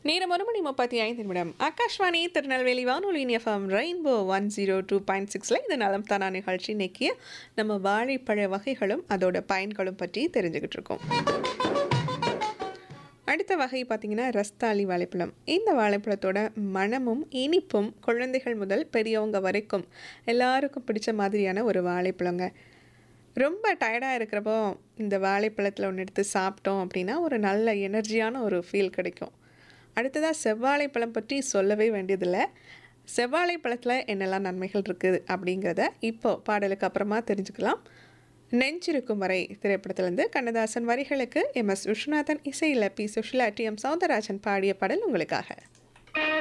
நேரம் ஒரு மணி முப்பத்தி ஐந்து நிமிடம் ஆகாஷ்வாணி திருநெல்வேலி வானொலியின் FM rainbow one zero two point சிக்ஸில் இது நலம் தானா நிகழ்ச்சி இன்னைக்கு நம்ம வாழைப்பழ வகைகளும் அதோட பயன்களும் பற்றி தெரிஞ்சுக்கிட்டு இருக்கோம் அடுத்த வகை பார்த்திங்கன்னா ரஸ்தாளி வாழைப்பழம் இந்த வாழைப்பழத்தோட மணமும் இனிப்பும் குழந்தைகள் முதல் பெரியவங்க வரைக்கும் எல்லாருக்கும் பிடிச்ச மாதிரியான ஒரு வாழைப்பழங்க ரொம்ப டயர்டாக இருக்கிறப்போ இந்த வாழைப்பழத்தில் ஒன்று எடுத்து சாப்பிட்டோம் அப்படின்னா ஒரு நல்ல எனர்ஜியான ஒரு ஃபீல் கிடைக்கும் அடுத்ததாக செவ்வாழைப்பழம் பற்றி சொல்லவே வேண்டியதில்லை செவ்வாழைப்பழத்தில் என்னெல்லாம் நன்மைகள் இருக்குது அப்படிங்கிறத இப்போ பாடலுக்கு அப்புறமா தெரிஞ்சுக்கலாம் நெஞ்சிருக்கும் வரை திரைப்படத்திலிருந்து கண்ணதாசன் வரிகளுக்கு எம் எஸ் விஸ்வநாதன் இசையில் P Susheela T M Soundararajan பாடிய பாடல் உங்களுக்காக